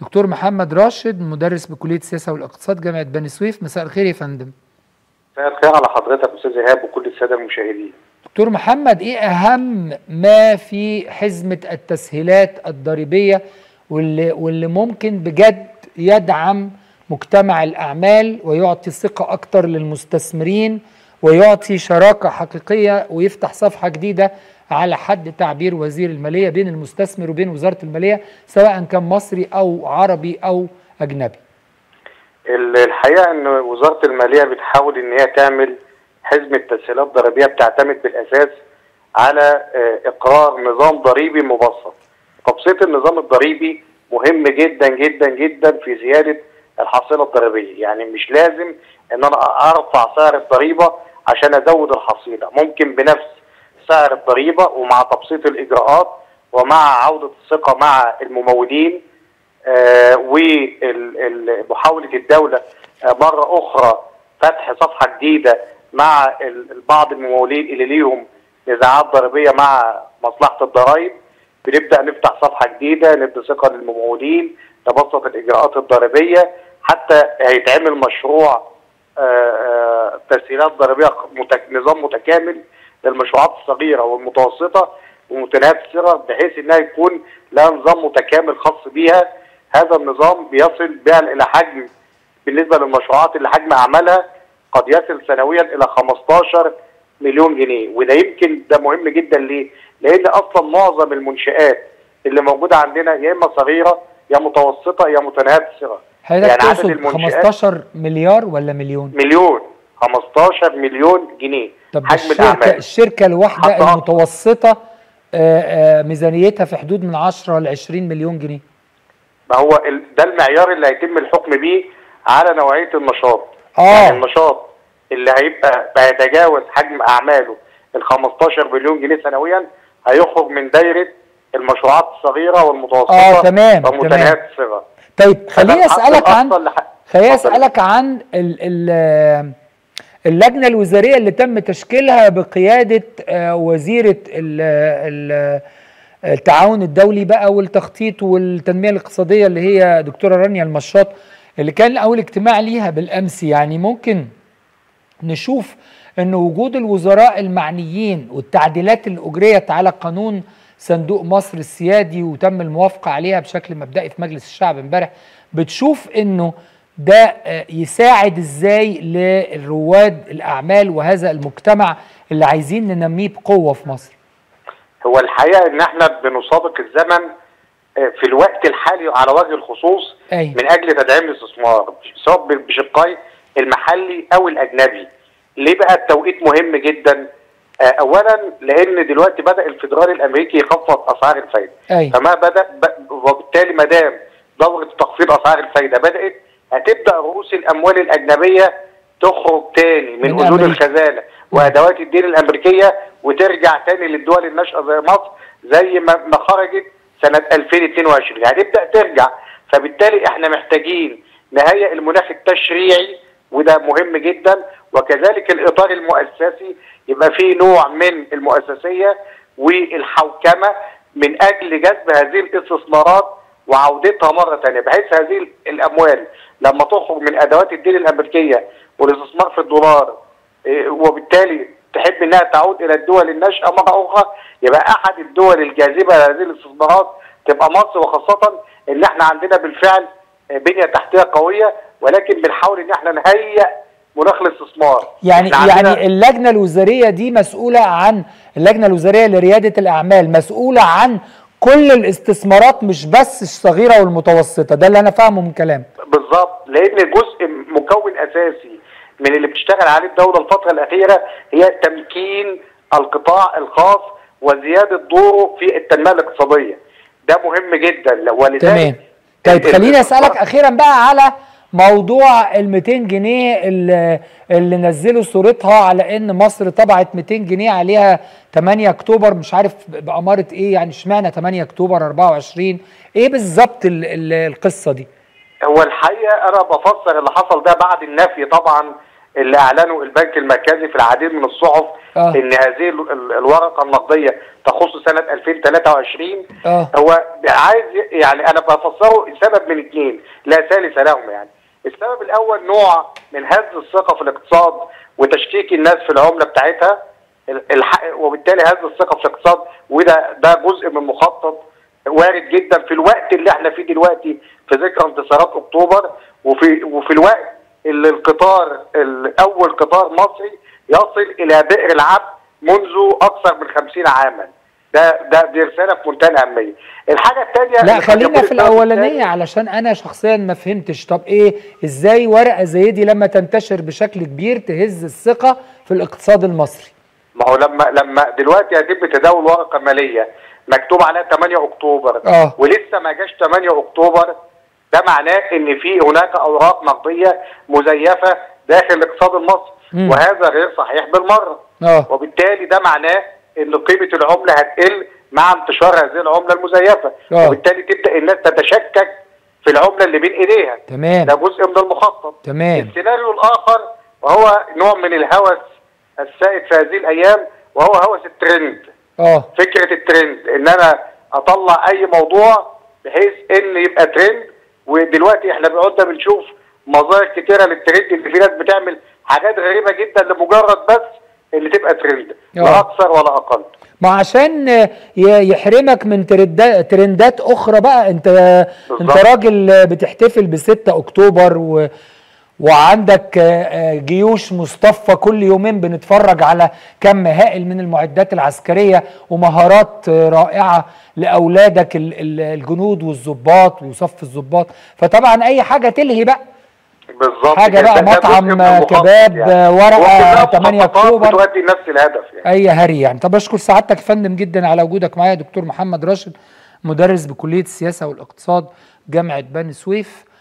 دكتور محمد راشد مدرس بكليه السياسه والاقتصاد جامعه بني سويف مساء الخير يا فندم مساء الخير على حضرتك استاذ ايهاب وكل الساده المشاهدين دكتور محمد ايه اهم ما في حزمه التسهيلات الضريبيه واللي واللي ممكن بجد يدعم مجتمع الاعمال ويعطي ثقه اكتر للمستثمرين ويعطي شراكه حقيقيه ويفتح صفحه جديده على حد تعبير وزير الماليه بين المستثمر وبين وزاره الماليه سواء كان مصري او عربي او اجنبي. الحقيقه ان وزاره الماليه بتحاول ان هي تعمل حزمه تسهيلات ضريبيه بتعتمد بالاساس على اقرار نظام ضريبي مبسط. تبسيط النظام الضريبي مهم جدا جدا جدا في زياده الحصيله الضريبيه، يعني مش لازم ان انا ارفع سعر الضريبه عشان ازود الحصيله، ممكن بنفس سعر الضريبه ومع تبسيط الاجراءات ومع عوده الثقه مع الممولين آه ومحاوله الدوله آه مره اخرى فتح صفحه جديده مع بعض الممولين اللي ليهم نزاعات ضريبيه مع مصلحه الضرائب بنبدا نفتح صفحه جديده ندي ثقه للممولين نبسط الاجراءات الضريبيه حتى هيتعمل مشروع آه تسهيلات ضريبيه متك... نظام متكامل للمشروعات الصغيره والمتوسطه ومتنافسه بحيث انها يكون لها نظام متكامل خاص بيها هذا النظام بيصل بها الى حجم بالنسبه للمشروعات اللي حجم اعمالها قد يصل سنويا الى 15 مليون جنيه وده يمكن ده مهم جدا ليه؟ لان اصلا معظم المنشات اللي موجوده عندنا يا اما صغيره يا متوسطه يا متنافسه حضرتك يعني تقصد 15 مليار ولا مليون؟ مليون 15 مليون جنيه طب حجم الشركة الأعمال. الشركة الواحدة المتوسطة آآ آآ ميزانيتها في حدود من 10 ل 20 مليون جنيه ما هو ده المعيار اللي هيتم الحكم بيه على نوعية النشاط آه. يعني النشاط اللي هيبقى بيتجاوز حجم أعماله ال 15 مليون جنيه سنويا هيخرج من دايرة المشروعات الصغيرة والمتوسطة اه تمام ومتناهية الصغر طيب خليني اسالك عن خليني اسالك عن ال ال اللجنه الوزاريه اللي تم تشكيلها بقياده وزيره التعاون الدولي بقى والتخطيط والتنميه الاقتصاديه اللي هي دكتوره رانيا المشاط اللي كان اول اجتماع ليها بالامس يعني ممكن نشوف ان وجود الوزراء المعنيين والتعديلات اللي اجريت على قانون صندوق مصر السيادي وتم الموافقه عليها بشكل مبدئي في مجلس الشعب امبارح بتشوف انه ده يساعد ازاي للرواد الاعمال وهذا المجتمع اللي عايزين ننميه بقوه في مصر هو الحقيقه ان احنا بنسابق الزمن في الوقت الحالي على وجه الخصوص أيوة. من اجل تدعيم الاستثمار سواء بشقي المحلي او الاجنبي ليه بقى التوقيت مهم جدا اولا لان دلوقتي بدا الفدرالي الامريكي يخفض اسعار الفايده أيوة. فما بدا وبالتالي ما دام دوره تخفيض اسعار الفايده بدات هتبدا رؤوس الاموال الاجنبيه تخرج تاني من, من اذون أمريكا. الخزانه وادوات الدين الامريكيه وترجع تاني للدول الناشئه زي مصر زي ما ما خرجت سنه 2022 هتبدا ترجع فبالتالي احنا محتاجين نهيئ المناخ التشريعي وده مهم جدا وكذلك الاطار المؤسسي يبقى فيه نوع من المؤسسيه والحوكمه من اجل جذب هذه الاستثمارات وعودتها مره ثانيه بحيث هذه الاموال لما تخرج من ادوات الدين الامريكيه والاستثمار في الدولار إيه، وبالتالي تحب انها تعود الى الدول الناشئه مره اخرى يبقى احد الدول الجاذبه لهذه الاستثمارات تبقى مصر وخاصه ان احنا عندنا بالفعل بنيه تحتيه قويه ولكن بنحاول ان احنا نهيئ مناخ الاستثمار يعني إحنا عندنا- يعني اللجنه الوزاريه دي مسؤوله عن اللجنه الوزاريه لرياده الاعمال مسؤوله عن كل الاستثمارات مش بس الصغيره والمتوسطه ده اللي انا فاهمه من كلام بالظبط لان جزء مكون اساسي من اللي بتشتغل عليه الدوله الفتره الاخيره هي تمكين القطاع الخاص وزياده دوره في التنميه الاقتصاديه ده مهم جدا ولذلك تمام طيب ال- خليني ال- اسالك اخيرا بقى على موضوع ال 200 جنيه اللي, اللي نزلوا صورتها على ان مصر طبعت 200 جنيه عليها 8 اكتوبر مش عارف باماره ايه يعني اشمعنى 8 اكتوبر 24 ايه بالظبط ال- ال- القصه دي هو الحقيقه انا بفسر اللي حصل ده بعد النفي طبعا اللي اعلنه البنك المركزي في العديد من الصحف آه. ان هذه ال- ال- الورقه النقديه تخص سنه 2023 آه. هو عايز ي- يعني انا بفسره سبب من اثنين لا ثالث لهم يعني السبب الاول نوع من هز الثقه في الاقتصاد وتشكيك الناس في العمله بتاعتها ال- الح- وبالتالي هز الثقه في الاقتصاد وده ده جزء من مخطط وارد جدا في الوقت اللي احنا فيه دلوقتي في ذكرى انتصارات اكتوبر وفي وفي الوقت اللي القطار ال- اول قطار مصري يصل الى بئر العبد منذ اكثر من 50 عاما ده ده دي رساله في منتهى الاهميه الحاجه الثانيه لا خلينا في الاولانيه علشان انا شخصيا ما فهمتش طب ايه ازاي ورقه زي دي لما تنتشر بشكل كبير تهز الثقه في الاقتصاد المصري ما هو لما لما دلوقتي يتم تداول ورقه ماليه مكتوب عليها 8 اكتوبر آه. ولسه ما جاش 8 اكتوبر ده معناه ان في هناك اوراق نقديه مزيفه داخل الاقتصاد المصري مم. وهذا غير صحيح بالمره اه وبالتالي ده معناه ان قيمه العمله هتقل مع انتشار هذه العمله المزيفه آه. وبالتالي تبدا الناس تتشكك في العمله اللي بين ايديها تمام ده جزء من المخطط تمام السيناريو الاخر وهو نوع من الهوس السائد في هذه الايام وهو هوس الترند اه فكره الترند ان انا اطلع اي موضوع بحيث ان يبقى ترند ودلوقتي احنا بنقعد بنشوف مظاهر كتيره للترند ان في ناس بتعمل حاجات غريبه جدا لمجرد بس اللي تبقى ترند آه. لا اكثر ولا اقل ما عشان ي- يحرمك من ترندا- ترندات اخرى بقى انت بالظبط. انت راجل بتحتفل ب 6 اكتوبر و وعندك آه، جيوش مصطفى كل يومين بنتفرج على كم هائل من المعدات العسكرية ومهارات آه، رائعة لأولادك ال- ال- الجنود والضباط وصف الضباط فطبعا أي حاجة تلهي بقى بالظبط حاجة كده. بقى ده جزء مطعم، من المخطط كباب، ورقة وكلها 8 مخططات أكتوبر. بتؤدي نفس الهدف يعني اي هري يعني طب اشكر سعادتك يا فندم جدا على وجودك معايا دكتور محمد راشد مدرس بكليه السياسه والاقتصاد جامعه بني سويف